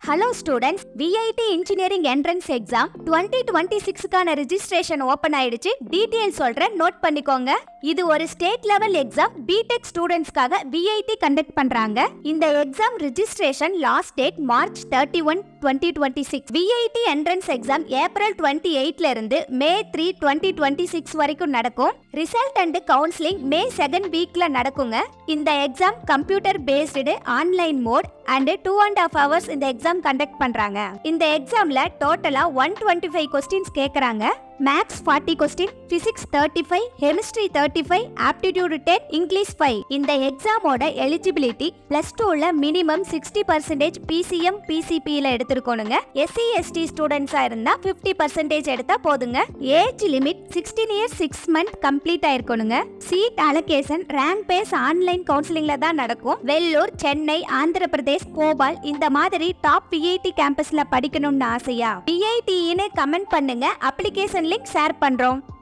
hello students VIT engineering entrance exam twenty twenty சிக்ஸ்க்கான registration open ஆயிடுச்சு detail சொல்றேன் note பண்ணிக்கோங்க இது ஒரு ஸ்டேட் லெவல் எக்ஸாம் பிடெக் ஸ்டூடெண்ட்ஸ்க்காக விஐடி கண்டக்ட் பண்றாங்க இந்த exam registration last date March thirty one twenty twenty six VIT entrance exam April twenty எயிட்ல இருந்து May three twenty twenty six வரைக்கும் நடக்கும் result and counselling May second வீக்ல நடக்குங்க இந்த exam computer based online mode and two and half hours இந்த exam conduct பண்றாங்க இந்த எக்ஸாம்ல டோட்டலா ஒன் டுவெண்ட்டி ஃபைவ் கொஸ்டின்ஸ் கேட்கறாங்க max forty question physics thirty five chemistry thirty five aptitude ten English five இந்த எக்ஸாமோட எலிஜிபிலிட்டி பிளஸ் டூல minimum sixty percentage PCM பிசிபியில் எடுத்திருக்கணுங்க எஸ்சி எஸ்டி ஸ்டூடெண்ட்ஸா இருந்தா ஃபிஃப்டி பர்சன்டேஜ் எடுத்தா போதுங்க age limit sixteen years six month complete ஆயிருக்கணுங்க seat allocation rank base online கவுன்சிலிங்ல தான் நடக்கும் வெள்ளூர் சென்னை ஆந்திர பிரதேஷ் போபால் இந்த மாதிரி டாப் விஐடி கேம்பஸ்ல படிக்கணும்னு ஆசையா விஐடின்னு கமெண்ட் பண்ணுங்க அப்ளிகேஷன் லிங்க் ஷேர் பண்றோம்